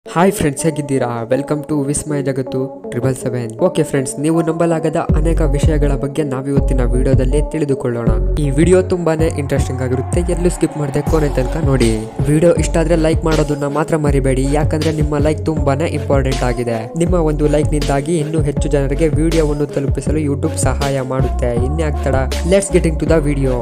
hi friends ಹೇಗಿದ್ದೀರಾ welcome to ವಿಸ್ಮಯ ಜಗತ್ತು ಟ್ರಿಬಲ್ ಸೆವೆನ್ ಓಕೆ ಫ್ರೆಂಡ್ಸ್ ನೀವು ನಂಬಲಾಗದ ಅನೇಕ ವಿಷಯಗಳ ಬಗ್ಗೆ ನಾವಿವತ್ತಿನ ವಿಡಿಯೋದಲ್ಲಿ ತಿಳಿದುಕೊಳ್ಳೋಣ ಈ ವಿಡಿಯೋ ತುಂಬಾನೇ ಇಂಟ್ರೆಸ್ಟಿಂಗ್ ಆಗಿರುತ್ತೆ ಎಲ್ಲೂ ಸ್ಕಿಪ್ ಮಾಡದೆ ಕೊನೆ ತನಕ ನೋಡಿ ವಿಡಿಯೋ ಇಷ್ಟ ಆದ್ರೆ ಲೈಕ್ ಮಾಡೋದನ್ನ ಮಾತ್ರ ಮರಿಬೇಡಿ ಯಾಕಂದ್ರೆ ನಿಮ್ಮ ಲೈಕ್ ತುಂಬಾನೇ ಇಂಪಾರ್ಟೆಂಟ್ ಆಗಿದೆ ನಿಮ್ಮ ಒಂದು ಲೈಕ್ ನಿಂದಾಗಿ ಇನ್ನೂ ಹೆಚ್ಚು ಜನರಿಗೆ ವಿಡಿಯೋವನ್ನು ತಲುಪಿಸಲು ಯೂಟ್ಯೂಬ್ ಸಹಾಯ ಮಾಡುತ್ತೆ ಇನ್ಯಾಕ್ ತಡ let's getting to the video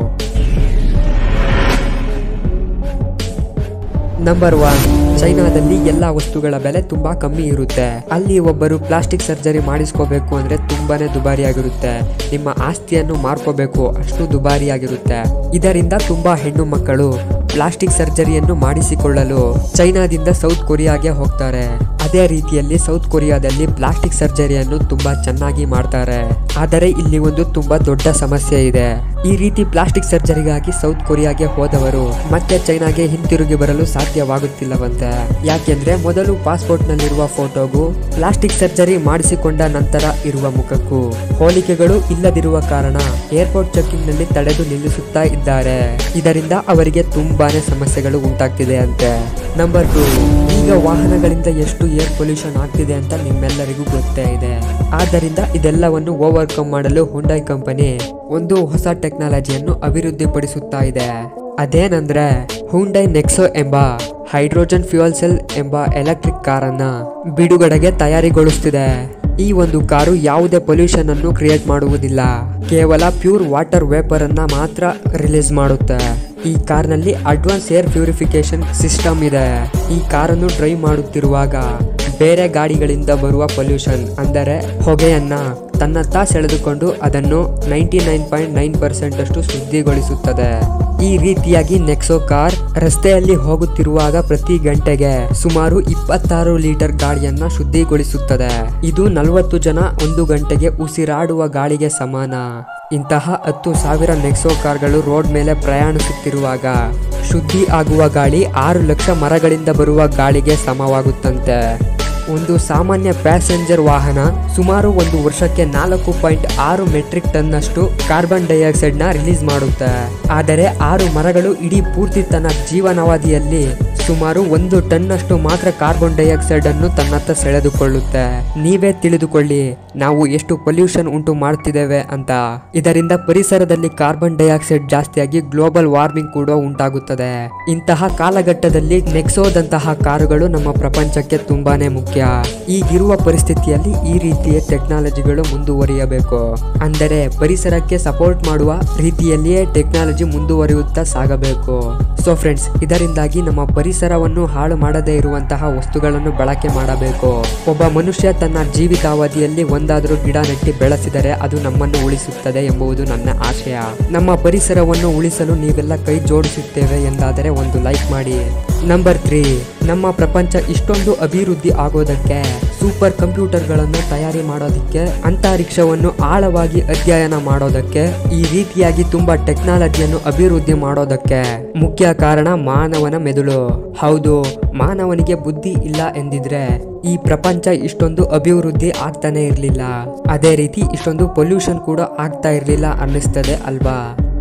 number one ಚೈನಾದಲ್ಲಿ ಎಲ್ಲಾ ವಸ್ತುಗಳ ಬೆಲೆ ತುಂಬಾ ಕಮ್ಮಿ ಇರುತ್ತೆ ಅಲ್ಲಿ ಒಬ್ಬರು ಪ್ಲಾಸ್ಟಿಕ್ ಸರ್ಜರಿ ಮಾಡಿಸ್ಕೋಬೇಕು ಅಂದ್ರೆ ತುಂಬಾನೇ ದುಬಾರಿಯಾಗಿರುತ್ತೆ ನಿಮ್ಮ ಆಸ್ತಿಯನ್ನು ಮಾರ್ಕೋಬೇಕು ಅಷ್ಟು ದುಬಾರಿಯಾಗಿರುತ್ತೆ ಇದರಿಂದ ತುಂಬಾ ಹೆಣ್ಣು ಮಕ್ಕಳು ಪ್ಲಾಸ್ಟಿಕ್ ಸರ್ಜರಿಯನ್ನು ಮಾಡಿಸಿಕೊಳ್ಳಲು ಚೈನಾದಿಂದ ಸೌತ್ ಕೊರಿಯಾಗೆ ಹೋಗ್ತಾರೆ ಅದೇ ರೀತಿಯಲ್ಲಿ ಸೌತ್ ಕೊರಿಯಾದಲ್ಲಿ ಪ್ಲಾಸ್ಟಿಕ್ ಸರ್ಜರಿಯನ್ನು ತುಂಬಾ ಚೆನ್ನಾಗಿ ಮಾಡ್ತಾರೆ ಆದರೆ ಇಲ್ಲಿ ಒಂದು ತುಂಬಾ ದೊಡ್ಡ ಸಮಸ್ಯೆ ಇದೆ ಈ ರೀತಿ ಪ್ಲಾಸ್ಟಿಕ್ ಸರ್ಜರಿಗಾಗಿ ಸೌತ್ ಕೊರಿಯಾಗೆ ಹೋದವರು ಮತ್ತೆ ಚೈನಾಗೆ ಹಿಂತಿರುಗಿ ಬರಲು ಸಾಧ್ಯವಾಗುತ್ತಿಲ್ಲವಂತೆ ಯಾಕೆಂದ್ರೆ ಮೊದಲು ಪಾಸ್ಪೋರ್ಟ್ ನಲ್ಲಿರುವ ಫೋಟೋಗೂ ಪ್ಲಾಸ್ಟಿಕ್ ಸರ್ಜರಿ ಮಾಡಿಸಿಕೊಂಡ ನಂತರ ಇರುವ ಮುಖಕ್ಕೂ ಹೋಲಿಕೆಗಳು ಇಲ್ಲದಿರುವ ಕಾರಣ ಏರ್ಪೋರ್ಟ್ ಚೆಕಿಂಗ್ ನಲ್ಲಿ ತಡೆದು ನಿಲ್ಲಿಸುತ್ತಾ ಇದ್ದಾರೆ ಇದರಿಂದ ಅವರಿಗೆ ತುಂಬಾನೇ ಸಮಸ್ಯೆಗಳು ಉಂಟಾಗ್ತಿದೆ ಅಂತೆ ನಂಬರ್ ಟು ಈಗ ವಾಹನಗಳಿಂದ ಎಷ್ಟು ಏರ್ ಪೊಲ್ಯೂಷನ್ ಆಗ್ತಿದೆ ಅಂತ ನಿಮ್ಮೆಲ್ಲರಿಗೂ ಗೊತ್ತೇ ಇದೆ ಆದ್ದರಿಂದ ಇದೆಲ್ಲವನ್ನು ಓವರ್ಕಮ್ ಮಾಡಲು ಹುಂಡೈ ಕಂಪನಿ ಒಂದು ಹೊಸ ಟೆಕ್ನಾಲಜಿಯನ್ನು ಅಭಿವೃದ್ಧಿಪಡಿಸುತ್ತಾ ಇದೆ ಅದೇನಂದ್ರೆ ಹುಂಡೈ ನೆಕ್ಸೋ ಎಂಬ ಹೈಡ್ರೋಜನ್ ಫ್ಯೂಯಲ್ ಸೆಲ್ ಎಂಬ ಎಲೆಕ್ಟ್ರಿಕ್ ಕಾರನ್ನ ಬಿಡುಗಡೆಗೆ ತಯಾರಿಗೊಳಿಸುತ್ತಿದೆ ಈ ಒಂದು ಕಾರು ಯಾವುದೇ ಪೊಲ್ಯೂಷನ್ ಅನ್ನು ಕ್ರಿಯೇಟ್ ಮಾಡುವುದಿಲ್ಲ ಕೇವಲ ಪ್ಯೂರ್ ವಾಟರ್ ವೇಪರ್ ಅನ್ನ ಮಾತ್ರ ರಿಲೀಸ್ ಮಾಡುತ್ತೆ ಈ ಕಾರ್ನಲ್ಲಿ ಅಡ್ವಾನ್ಸ್ ಏರ್ ಪ್ಯೂರಿಫಿಕೇಶನ್ ಸಿಸ್ಟಮ್ ಇದೆ ಈ ಕಾರನ್ನು ಡ್ರೈವ್ ಮಾಡುತ್ತಿರುವಾಗ ಬೇರೆ ಗಾಡಿಗಳಿಂದ ಬರುವ ಪೊಲ್ಯೂಷನ್ ಅಂದರೆ ಹೊಗೆಯನ್ನ ತನ್ನತ್ತ ಸೆಳೆದುಕೊಂಡು ಅದನ್ನು ninety nine point nine percent ಅಷ್ಟು ಶುದ್ಧಿಗೊಳಿಸುತ್ತದೆ ಈ ರೀತಿಯಾಗಿ ನೆಕ್ಸೋ ಕಾರ್ ರಸ್ತೆಯಲ್ಲಿ ಹೋಗುತ್ತಿರುವಾಗ ಪ್ರತಿ ಗಂಟೆಗೆ ಸುಮಾರು ಇಪ್ಪತ್ತಾರು ಲೀಟರ್ ಗಾಳಿಯನ್ನ ಶುದ್ಧಿಗೊಳಿಸುತ್ತದೆ ಇದು ನಲವತ್ತು ಜನ ಒಂದು ಗಂಟೆಗೆ ಉಸಿರಾಡುವ ಗಾಳಿಗೆ ಸಮಾನ ಇಂತಹ ಹತ್ತು ಸಾವಿರ ನೆಕ್ಸೋ ಕಾರ್ಗಳು ರೋಡ್ ಮೇಲೆ ಪ್ರಯಾಣಿಸುತ್ತಿರುವಾಗ ಶುದ್ಧಿ ಆಗುವ ಗಾಳಿ ಆರು ಲಕ್ಷ ಮರಗಳಿಂದ ಬರುವ ಗಾಳಿಗೆ ಸಮವಾಗುತ್ತಂತೆ ಒಂದು ಸಾಮಾನ್ಯ ಪ್ಯಾಸೆಂಜರ್ ವಾಹನ ಸುಮಾರು ಒಂದು ವರ್ಷಕ್ಕೆ ನಾಲ್ಕು ಪಾಯಿಂಟ್ ಆರು ಮೆಟ್ರಿಕ್ ಟನ್ನಷ್ಟು ಕಾರ್ಬನ್ ಡೈಆಕ್ಸೈಡ್ ನ ರಿಲೀಸ್ ಮಾಡುತ್ತೆ ಆದರೆ ಆರು ಮರಗಳು ಇಡೀ ಪೂರ್ತಿ ತನ್ನ ಜೀವನಾವಧಿಯಲ್ಲಿ ಸುಮಾರು ಒಂದು ಟನ್ನಷ್ಟು ಮಾತ್ರ ಕಾರ್ಬನ್ ಡೈಆಕ್ಸೈಡ್ ಅನ್ನು ತನ್ನತ್ತ ಸೆಳೆದುಕೊಳ್ಳುತ್ತೆ ನೀವೇ ತಿಳಿದುಕೊಳ್ಳಿ ನಾವು ಎಷ್ಟು ಪೊಲ್ಯೂಷನ್ ಉಂಟು ಮಾಡುತ್ತಿದ್ದೇವೆ ಅಂತ ಇದರಿಂದ ಪರಿಸರದಲ್ಲಿ ಕಾರ್ಬನ್ ಡೈಆಕ್ಸೈಡ್ ಜಾಸ್ತಿಯಾಗಿ ಗ್ಲೋಬಲ್ ವಾರ್ಮಿಂಗ್ ಕೂಡ ಉಂಟಾಗುತ್ತದೆ ಇಂತಹ ಕಾಲಘಟ್ಟದಲ್ಲಿ ನೆಕ್ಸೋದಂತಹ ಕಾರುಗಳು ನಮ್ಮ ಪ್ರಪಂಚಕ್ಕೆ ತುಂಬಾನೇ ಮುಖ್ಯ ಈಗಿರುವ ಪರಿಸ್ಥಿತಿಯಲ್ಲಿ ಈ ರೀತಿಯ ಟೆಕ್ನಾಲಜಿಗಳು ಮುಂದುವರಿಯಬೇಕು ಅಂದರೆ ಪರಿಸರಕ್ಕೆ ಸಪೋರ್ಟ್ ಮಾಡುವ ರೀತಿಯಲ್ಲಿಯೇ ಟೆಕ್ನಾಲಜಿ ಮುಂದುವರಿಯುತ್ತಾ ಸಾಗಬೇಕು ಸೊ ಫ್ರೆಂಡ್ಸ್ ಇದರಿಂದಾಗಿ ನಮ್ಮ ಪರಿಸರವನ್ನು ಹಾಳು ಮಾಡದೇ ಇರುವಂತಹ ವಸ್ತುಗಳನ್ನು ಬಳಕೆ ಮಾಡಬೇಕು ಒಬ್ಬ ಮನುಷ್ಯ ತನ್ನ ಜೀವಿತಾವಧಿಯಲ್ಲಿ ಒಂದಾದರೂ ಗಿಡ ನೆಟ್ಟಿ ಬೆಳೆಸಿದರೆ ಅದು ನಮ್ಮನ್ನು ಉಳಿಸುತ್ತದೆ ಎಂಬುದು ನನ್ನ ಆಶಯ ನಮ್ಮ ಪರಿಸರವನ್ನು ಉಳಿಸಲು ನೀವೆಲ್ಲ ಕೈ ಜೋಡಿಸುತ್ತೇವೆ ಎಂದಾದರೆ ಒಂದು ಲೈಕ್ ಮಾಡಿ ನಂಬರ್ ತ್ರೀ ನಮ್ಮ ಪ್ರಪಂಚ ಇಷ್ಟೊಂದು ಅಭಿವೃದ್ಧಿ ಆಗೋದಕ್ಕೆ ಸೂಪರ್ ಕಂಪ್ಯೂಟರ್ಗಳನ್ನು ತಯಾರಿ ಮಾಡೋದಕ್ಕೆ ಅಂತರಿಕ್ಷವನ್ನು ಆಳವಾಗಿ ಅಧ್ಯಯನ ಮಾಡೋದಕ್ಕೆ ಈ ರೀತಿಯಾಗಿ ತುಂಬಾ ಟೆಕ್ನಾಲಜಿಯನ್ನು ಅಭಿವೃದ್ಧಿ ಮಾಡೋದಕ್ಕೆ ಮುಖ್ಯ ಕಾರಣ ಮಾನವನ ಮೆದುಳು ಹೌದು ಮಾನವನಿಗೆ ಬುದ್ಧಿ ಇಲ್ಲ ಎಂದಿದ್ರೆ ಈ ಪ್ರಪಂಚ ಇಷ್ಟೊಂದು ಅಭಿವೃದ್ಧಿ ಆಗ್ತಾನೆ ಇರಲಿಲ್ಲ ಅದೇ ರೀತಿ ಇಷ್ಟೊಂದು ಪೊಲ್ಯೂಷನ್ ಕೂಡ ಆಗ್ತಾ ಇರಲಿಲ್ಲ ಅನ್ನಿಸ್ತದೆ ಅಲ್ವಾ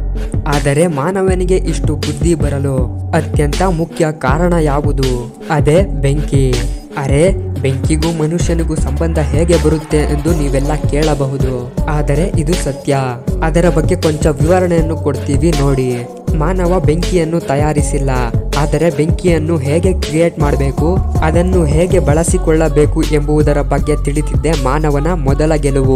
ಆದರೆ ಮಾನವನಿಗೆ ಇಷ್ಟು ಬುದ್ಧಿ ಬರಲು ಅತ್ಯಂತ ಮುಖ್ಯ ಕಾರಣ ಯಾವುದು ಅದೇ ಬೆಂಕಿ ಅರೆ ಬೆಂಕಿಗೂ ಮನುಷ್ಯನಿಗೂ ಸಂಬಂಧ ಹೇಗೆ ಬರುತ್ತೆ ಎಂದು ನೀವೆಲ್ಲ ಕೇಳಬಹುದು ಆದರೆ ಇದು ಸತ್ಯ ಅದರ ಬಗ್ಗೆ ಕೊಂಚ ವಿವರಣೆಯನ್ನು ಕೊಡ್ತೀವಿ ನೋಡಿ ಮಾನವ ಬೆಂಕಿಯನ್ನು ತಯಾರಿಸಿಲ್ಲ ಆದರೆ ಬೆಂಕಿಯನ್ನು ಹೇಗೆ ಕ್ರಿಯೇಟ್ ಮಾಡಬೇಕು ಅದನ್ನು ಹೇಗೆ ಬಳಸಿಕೊಳ್ಳಬೇಕು ಎಂಬುದರ ಬಗ್ಗೆ ತಿಳಿದಿದ್ದೆ ಮಾನವನ ಮೊದಲ ಗೆಲುವು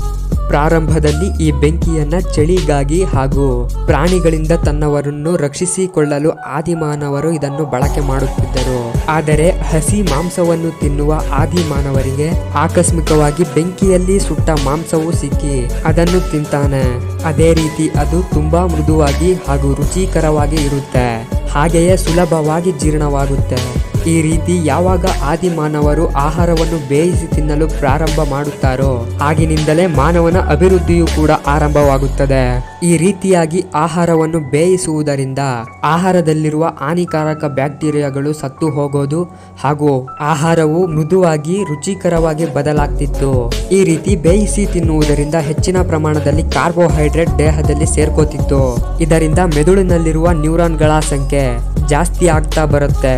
ಪ್ರಾರಂಭದಲ್ಲಿ ಈ ಬೆಂಕಿಯನ್ನ ಚಳಿಗಾಗಿ ಹಾಗೂ ಪ್ರಾಣಿಗಳಿಂದ ತನ್ನವರನ್ನು ರಕ್ಷಿಸಿಕೊಳ್ಳಲು ಆದಿಮಾನವರು ಇದನ್ನು ಬಳಕೆ ಮಾಡುತ್ತಿದ್ದರು ಆದರೆ ಹಸಿ ಮಾಂಸವನ್ನು ತಿನ್ನುವ ಆದಿಮಾನವರಿಗೆ ಆಕಸ್ಮಿಕವಾಗಿ ಬೆಂಕಿಯಲ್ಲಿ ಸುಟ್ಟ ಮಾಂಸವು ಸಿಕ್ಕಿ ಅದನ್ನು ತಿಂತಾನೆ ಅದೇ ರೀತಿ ಅದು ತುಂಬಾ ಮೃದುವಾಗಿ ಹಾಗೂ ರುಚಿಕರವಾಗಿ ಇರುತ್ತೆ ಹಾಗೆಯೇ ಸುಲಭವಾಗಿ ಜೀರ್ಣವಾಗುತ್ತೆ ಈ ರೀತಿ ಯಾವಾಗ ಆದಿಮಾನವರು ಆಹಾರವನ್ನು ಬೇಯಿಸಿ ತಿನ್ನಲು ಪ್ರಾರಂಭ ಮಾಡುತ್ತಾರೋ ಆಗಿನಿಂದಲೇ ಮಾನವನ ಅಭಿವೃದ್ಧಿಯು ಕೂಡ ಆರಂಭವಾಗುತ್ತದೆ ಈ ರೀತಿಯಾಗಿ ಆಹಾರವನ್ನು ಬೇಯಿಸುವುದರಿಂದ ಆಹಾರದಲ್ಲಿರುವ ಹಾನಿಕಾರಕ ಬ್ಯಾಕ್ಟೀರಿಯಾಗಳು ಸತ್ತು ಹೋಗೋದು ಹಾಗೂ ಆಹಾರವು ಮೃದುವಾಗಿ ರುಚಿಕರವಾಗಿ ಬದಲಾಗ್ತಿತ್ತು ಈ ರೀತಿ ಬೇಯಿಸಿ ತಿನ್ನುವುದರಿಂದ ಹೆಚ್ಚಿನ ಪ್ರಮಾಣದಲ್ಲಿ ಕಾರ್ಬೋಹೈಡ್ರೇಟ್ ದೇಹದಲ್ಲಿ ಸೇರ್ಕೋತಿತ್ತು ಇದರಿಂದ ಮೆದುಳಿನಲ್ಲಿರುವ ನ್ಯೂರಾನ್ಗಳ ಸಂಖ್ಯೆ ಜಾಸ್ತಿ ಆಗ್ತಾ ಬರುತ್ತೆ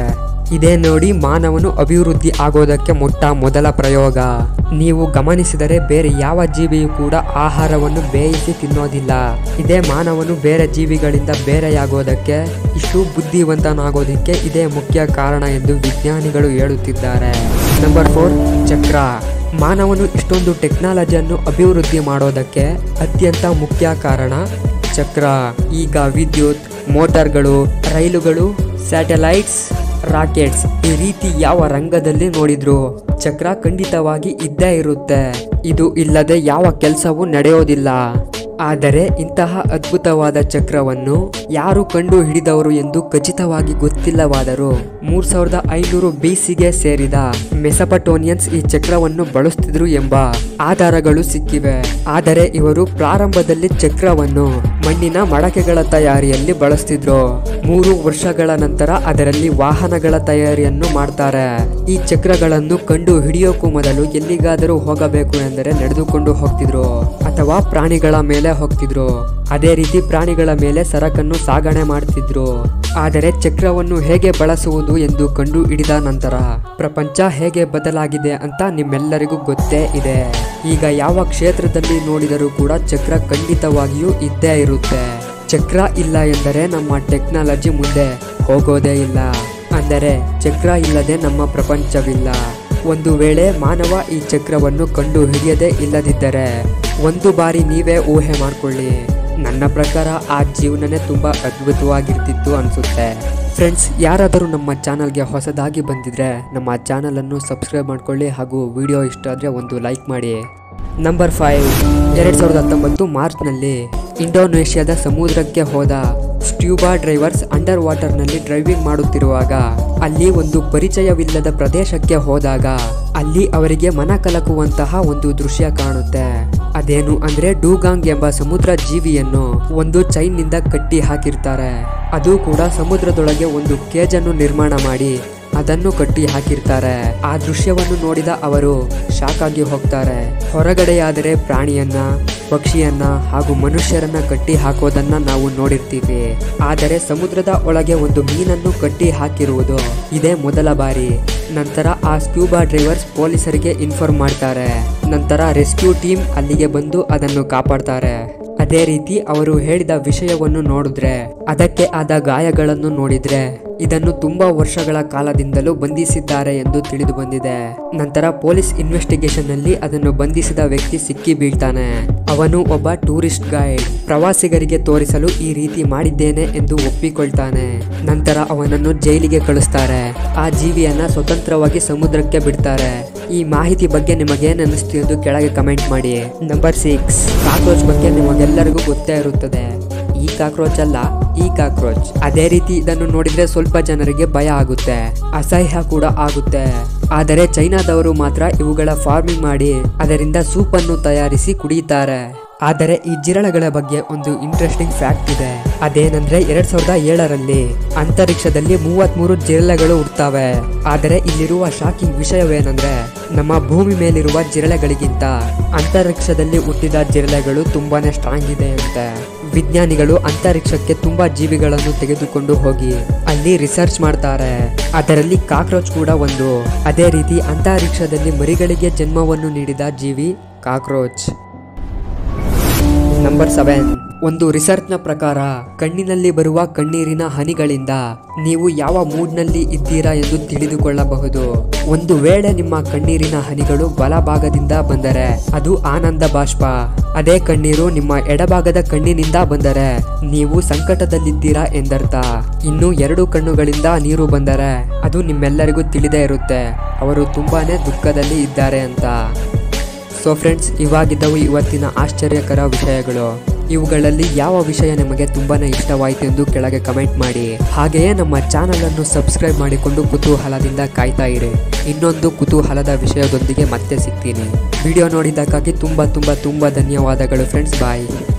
ಇದೇ ನೋಡಿ ಮಾನವನು ಅಭಿವೃದ್ಧಿ ಆಗೋದಕ್ಕೆ ಮೊಟ್ಟ ಮೊದಲ ಪ್ರಯೋಗ ನೀವು ಗಮನಿಸಿದರೆ ಬೇರೆ ಯಾವ ಜೀವಿಯೂ ಕೂಡ ಆಹಾರವನ್ನು ಬೇಯಿಸಿ ತಿನ್ನೋದಿಲ್ಲ ಇದೇ ಮಾನವನು ಬೇರೆ ಜೀವಿಗಳಿಂದ ಬೇರೆಯಾಗೋದಕ್ಕೆ ಇಷ್ಟು ಬುದ್ಧಿವಂತನಾಗೋದಕ್ಕೆ ಇದೇ ಮುಖ್ಯ ಕಾರಣ ಎಂದು ವಿಜ್ಞಾನಿಗಳು ಹೇಳುತ್ತಿದ್ದಾರೆ ನಂಬರ್ ಫೋರ್ ಚಕ್ರ ಮಾನವನು ಇಷ್ಟೊಂದು ಟೆಕ್ನಾಲಜಿಯನ್ನು ಅಭಿವೃದ್ಧಿ ಮಾಡೋದಕ್ಕೆ ಅತ್ಯಂತ ಮುಖ್ಯ ಕಾರಣ ಚಕ್ರ ಈಗ ವಿದ್ಯುತ್ ಮೋಟಾರ್ಗಳು ರೈಲುಗಳು ಸ್ಯಾಟಲೈಟ್ಸ್ ರಾಕೆಟ್ಸ್ ಈ ರೀತಿ ಯಾವ ರಂಗದಲ್ಲಿ ನೋಡಿದ್ರು ಚಕ್ರ ಖಂಡಿತವಾಗಿ ಇದ್ದೇ ಇರುತ್ತೆ ಇದು ಇಲ್ಲದೆ ಯಾವ ಕೆಲಸವೂ ನಡೆಯೋದಿಲ್ಲ ಆದರೆ ಇಂತಹ ಅದ್ಭುತವಾದ ಚಕ್ರವನ್ನು ಯಾರು ಕಂಡು ಹಿಡಿದವರು ಎಂದು ಖಚಿತವಾಗಿ ಗೊತ್ತಿಲ್ಲವಾದರೂ ಮೂರ್ ಸಾವಿರದ ಐನೂರು ಬಿಸಿಗೆ ಸೇರಿದ ಮೆಸಪಟೋನಿಯನ್ಸ್ ಈ ಚಕ್ರವನ್ನು ಬಳಸುತ್ತಿದ್ರು ಎಂಬ ಆಧಾರಗಳು ಸಿಕ್ಕಿವೆ ಆದರೆ ಇವರು ಪ್ರಾರಂಭದಲ್ಲಿ ಚಕ್ರವನ್ನು ಮಣ್ಣಿನ ಮಡಕೆಗಳ ತಯಾರಿಯಲ್ಲಿ ಬಳಸ್ತಿದ್ರು ಮೂರು ವರ್ಷಗಳ ನಂತರ ಅದರಲ್ಲಿ ವಾಹನಗಳ ತಯಾರಿಯನ್ನು ಮಾಡ್ತಾರೆ ಈ ಚಕ್ರಗಳನ್ನು ಕಂಡು ಹಿಡಿಯೋಕ್ಕೂ ಮೊದಲು ಎಲ್ಲಿಗಾದರೂ ಹೋಗಬೇಕು ಎಂದರೆ ನಡೆದುಕೊಂಡು ಹೋಗ್ತಿದ್ರು ಅಥವಾ ಪ್ರಾಣಿಗಳ ಮೇಲೆ ಹೋಗ್ತಿದ್ರು ಅದೇ ರೀತಿ ಪ್ರಾಣಿಗಳ ಮೇಲೆ ಸರಕನ್ನು ಸಾಗಣೆ ಮಾಡ್ತಿದ್ರು ಆದರೆ ಚಕ್ರವನ್ನು ಹೇಗೆ ಬಳಸುವುದು ಎಂದು ಕಂಡು ಹಿಡಿದ ನಂತರ ಪ್ರಪಂಚ ಹೇಗೆ ಬದಲಾಗಿದೆ ಅಂತ ನಿಮ್ಮೆಲ್ಲರಿಗೂ ಗೊತ್ತೇ ಇದೆ ಈಗ ಯಾವ ಕ್ಷೇತ್ರದಲ್ಲಿ ನೋಡಿದರೂ ಕೂಡ ಚಕ್ರ ಖಂಡಿತವಾಗಿಯೂ ಇದ್ದೇ ಇರುತ್ತೆ ಚಕ್ರ ಇಲ್ಲ ಎಂದರೆ ನಮ್ಮ ಟೆಕ್ನಾಲಜಿ ಮುಂದೆ ಹೋಗೋದೇ ಇಲ್ಲ ಅಂದರೆ ಚಕ್ರ ಇಲ್ಲದೆ ನಮ್ಮ ಪ್ರಪಂಚವಿಲ್ಲ ಒಂದು ವೇಳೆ ಮಾನವ ಈ ಚಕ್ರವನ್ನು ಕಂಡು ಹಿಡಿಯದೇ ಇಲ್ಲದಿದ್ದರೆ ಒಂದು ಬಾರಿ ನೀವೇ ಊಹೆ ಮಾಡ್ಕೊಳ್ಳಿ ನನ್ನ ಪ್ರಕಾರ ಆ ಜೀವನನೇ ತುಂಬಾ ಅದ್ಭುತವಾಗಿರ್ತಿತ್ತು ಅನಿಸುತ್ತೆ ಫ್ರೆಂಡ್ಸ್ ಯಾರಾದರೂ ನಮ್ಮ ಚಾನಲ್ಗೆ ಹೊಸದಾಗಿ ಬಂದಿದ್ರೆ ನಮ್ಮ ಚಾನಲನ್ನು ಸಬ್ಸ್ಕ್ರೈಬ್ ಮಾಡ್ಕೊಳ್ಳಿ ಹಾಗೂ ವಿಡಿಯೋ ಇಷ್ಟ ಆದರೆ ಒಂದು ಲೈಕ್ ಮಾಡಿ ನಂಬರ್ ಫೈವ್ ಎರಡು ಸಾವಿರದ ಹತ್ತೊಂಬತ್ತು ಮಾರ್ಚ್ನಲ್ಲಿ ಇಂಡೋನೇಷ್ಯಾದ ಸಮುದ್ರಕ್ಕೆ ಹೋದ ಸ್ಟ್ಯೂಬಾ ಡ್ರೈವರ್ಸ್ ಅಂಡರ್ ವಾಟರ್ನಲ್ಲಿ ಡ್ರೈವಿಂಗ್ ಮಾಡುತ್ತಿರುವಾಗ ಅಲ್ಲಿ ಒಂದು ಪರಿಚಯವಿಲ್ಲದ ಪ್ರದೇಶಕ್ಕೆ ಹೋದಾಗ ಅಲ್ಲಿ ಅವರಿಗೆ ಮನ ಕಲಕುವಂತಹ ಒಂದು ದೃಶ್ಯ ಕಾಣುತ್ತೆ ಅದೇನು ಅಂದ್ರೆ ಡೂಗಾಂಗ್ ಎಂಬ ಸಮುದ್ರ ಜೀವಿಯನ್ನು ಒಂದು ಚೈನ್ನಿಂದ ಕಟ್ಟಿ ಹಾಕಿರ್ತಾರೆ ಅದು ಕೂಡ ಸಮುದ್ರದೊಳಗೆ ಒಂದು ಕೇಜನ್ನು ನಿರ್ಮಾಣ ಮಾಡಿ ಅದನ್ನು ಕಟ್ಟಿ ಹಾಕಿರ್ತಾರೆ ಆ ದೃಶ್ಯವನ್ನು ನೋಡಿದ ಅವರು ಶಾಕ್ ಆಗಿ ಹೋಗ್ತಾರೆ ಹೊರಗಡೆಯಾದರೆ ಪ್ರಾಣಿಯನ್ನ ಪಕ್ಷಿಯನ್ನ ಹಾಗೂ ಮನುಷ್ಯರನ್ನ ಕಟ್ಟಿ ಹಾಕೋದನ್ನ ನಾವು ನೋಡಿರ್ತೀವಿ ಆದರೆ ಸಮುದ್ರದ ಒಳಗೆ ಒಂದು ಮೀನನ್ನು ಕಟ್ಟಿ ಹಾಕಿರುವುದು ಇದೇ ಮೊದಲ ಬಾರಿ ನಂತರ ಆ ಸ್ಕ್ಯೂಬಾ ಡ್ರೈವರ್ಸ್ ಪೊಲೀಸರಿಗೆ ಇನ್ಫಾರ್ಮ್ ಮಾಡ್ತಾರೆ ನಂತರ ರೆಸ್ಕ್ಯೂ ಟೀಮ್ ಅಲ್ಲಿಗೆ ಬಂದು ಅದನ್ನು ಕಾಪಾಡ್ತಾರೆ ಅದೇ ರೀತಿ ಅವರು ಹೇಳಿದ ವಿಷಯವನ್ನು ನೋಡಿದ್ರೆ ಅದಕ್ಕೆ ಆದ ಗಾಯಗಳನ್ನು ನೋಡಿದ್ರೆ ಇದನ್ನು ತುಂಬಾ ವರ್ಷಗಳ ಕಾಲದಿಂದಲೂ ಬಂಧಿಸಿದ್ದಾರೆ ಎಂದು ತಿಳಿದು ಬಂದಿದೆ ನಂತರ ಪೊಲೀಸ್ ಇನ್ವೆಸ್ಟಿಗೇಷನ್ ನಲ್ಲಿ ಅದನ್ನು ಬಂಧಿಸಿದ ವ್ಯಕ್ತಿ ಸಿಕ್ಕಿ ಬೀಳ್ತಾನೆ ಅವನು ಒಬ್ಬ ಟೂರಿಸ್ಟ್ ಗೈಡ್ ಪ್ರವಾಸಿಗರಿಗೆ ತೋರಿಸಲು ಈ ರೀತಿ ಮಾಡಿದ್ದೇನೆ ಎಂದು ಒಪ್ಪಿಕೊಳ್ತಾನೆ ನಂತರ ಅವನನ್ನು ಜೈಲಿಗೆ ಕಳಿಸ್ತಾರೆ ಆ ಜೀವಿಯನ್ನ ಸ್ವತಂತ್ರವಾಗಿ ಸಮುದ್ರಕ್ಕೆ ಬಿಡ್ತಾರೆ ಈ ಮಾಹಿತಿ ಬಗ್ಗೆ ನಿಮಗೇನು ಅನ್ನಿಸ್ತು ಎಂದು ಕೆಳಗೆ ಕಮೆಂಟ್ ಮಾಡಿ ನಂಬರ್ ಸಿಕ್ಸ್ ಕಾಕ್ರೋಚ್ ಬಗ್ಗೆ ನಿಮಗೆಲ್ಲರಿಗೂ ಗೊತ್ತೇ ಇರುತ್ತದೆ ಈ ಕಾಕ್ರೋಚ್ ಅಲ್ಲ ಈ ಕಾಕ್ರೋಚ್ ಅದೇ ರೀತಿ ಇದನ್ನು ನೋಡಿದ್ರೆ ಸ್ವಲ್ಪ ಜನರಿಗೆ ಭಯ ಆಗುತ್ತೆ ಅಸಹ್ಯ ಕೂಡ ಆಗುತ್ತೆ ಆದರೆ ಚೈನಾದವರು ಮಾತ್ರ ಇವುಗಳ ಫಾರ್ಮಿಂಗ್ ಮಾಡಿ ಅದರಿಂದ ಸೂಪ್ ಅನ್ನು ತಯಾರಿಸಿ ಕುಡಿಯುತ್ತಾರೆ ಆದರೆ ಈ ಜಿರಳೆಗಳ ಬಗ್ಗೆ ಒಂದು ಇಂಟ್ರೆಸ್ಟಿಂಗ್ ಫ್ಯಾಕ್ಟ್ ಇದೆ ಅದೇನಂದ್ರೆ ಎರಡ್ ಸಾವಿರದ ಏಳರಲ್ಲಿ ಅಂತರಿಕ್ಷದಲ್ಲಿ ಮೂವತ್ಮೂರು ಜಿರಳೆಗಳು ಹುಡ್ತಾವೆ ಆದರೆ ಇಲ್ಲಿರುವ ಶಾಕಿಂಗ್ ವಿಷಯವೇನೆಂದ್ರೆ ನಮ್ಮ ಭೂಮಿ ಮೇಲಿರುವ ಜಿರಳೆಗಳಿಗಿಂತ ಅಂತರಿಕ್ಷದಲ್ಲಿ ಹುಟ್ಟಿದ ಜಿರಳೆಗಳು ತುಂಬಾನೇ ಸ್ಟ್ರಾಂಗ್ ಇದೆ ಅಂತೆ ವಿಜ್ಞಾನಿಗಳು ಅಂತರಿಕ್ಷಕ್ಕೆ ತುಂಬಾ ಜೀವಿಗಳನ್ನು ತೆಗೆದುಕೊಂಡು ಹೋಗಿ ಅಲ್ಲಿ ರಿಸರ್ಚ್ ಮಾಡ್ತಾರೆ ಅದರಲ್ಲಿ ಕಾಕ್ರೋಚ್ ಕೂಡ ಒಂದು ಅದೇ ರೀತಿ ಅಂತರಿಕ್ಷದಲ್ಲಿ ಮರಿಗಳಿಗೆ ಜನ್ಮವನ್ನು ನೀಡಿದ ಜೀವಿ ಕಾಕ್ರೋಚ್ ನಂಬರ್ ಸೆವೆನ್ ಒಂದು ರಿಸರ್ಚ್ನ ಪ್ರಕಾರ ಕಣ್ಣಿನಲ್ಲಿ ಬರುವ ಕಣ್ಣೀರಿನ ಹನಿಗಳಿಂದ ನೀವು ಯಾವ ಮೂಡ್ನಲ್ಲಿ ಇದ್ದೀರಾ ಎಂದು ತಿಳಿದುಕೊಳ್ಳಬಹುದು ಒಂದು ವೇಳೆ ನಿಮ್ಮ ಕಣ್ಣೀರಿನ ಹನಿಗಳು ಬಲಭಾಗದಿಂದ ಬಂದರೆ ಅದು ಆನಂದ ಬಾಷ್ಪ ಅದೇ ಕಣ್ಣೀರು ನಿಮ್ಮ ಎಡಭಾಗದ ಕಣ್ಣಿನಿಂದ ಬಂದರೆ ನೀವು ಸಂಕಟದಲ್ಲಿದ್ದೀರಾ ಎಂದರ್ಥ ಇನ್ನು ಎರಡು ಕಣ್ಣುಗಳಿಂದ ನೀರು ಬಂದರೆ ಅದು ನಿಮ್ಮೆಲ್ಲರಿಗೂ ತಿಳಿದೇ ಇರುತ್ತೆ ಅವರು ತುಂಬಾನೇ ದುಃಖದಲ್ಲಿ ಇದ್ದಾರೆ ಅಂತ ಸೊ ಫ್ರೆಂಡ್ಸ್ ಇವಾಗಿದ್ದವು ಇವತ್ತಿನ ಆಶ್ಚರ್ಯಕರ ವಿಷಯಗಳು ಇವುಗಳಲ್ಲಿ ಯಾವ ವಿಷಯ ನಿಮಗೆ ತುಂಬಾನೇ ಇಷ್ಟವಾಯಿತು ಎಂದು ಕೆಳಗೆ ಕಮೆಂಟ್ ಮಾಡಿ ಹಾಗೆಯೇ ನಮ್ಮ ಚಾನಲ್ ಅನ್ನು ಸಬ್ಸ್ಕ್ರೈಬ್ ಮಾಡಿಕೊಂಡು ಕುತೂಹಲದಿಂದ ಕಾಯ್ತಾ ಇರಿ ಇನ್ನೊಂದು ಕುತೂಹಲದ ವಿಷಯದೊಂದಿಗೆ ಮತ್ತೆ ಸಿಗ್ತೀನಿ ವಿಡಿಯೋ ನೋಡಿದ್ದಕ್ಕಾಗಿ ತುಂಬ ತುಂಬ ತುಂಬ ಧನ್ಯವಾದಗಳು ಫ್ರೆಂಡ್ಸ್ ಬಾಯ್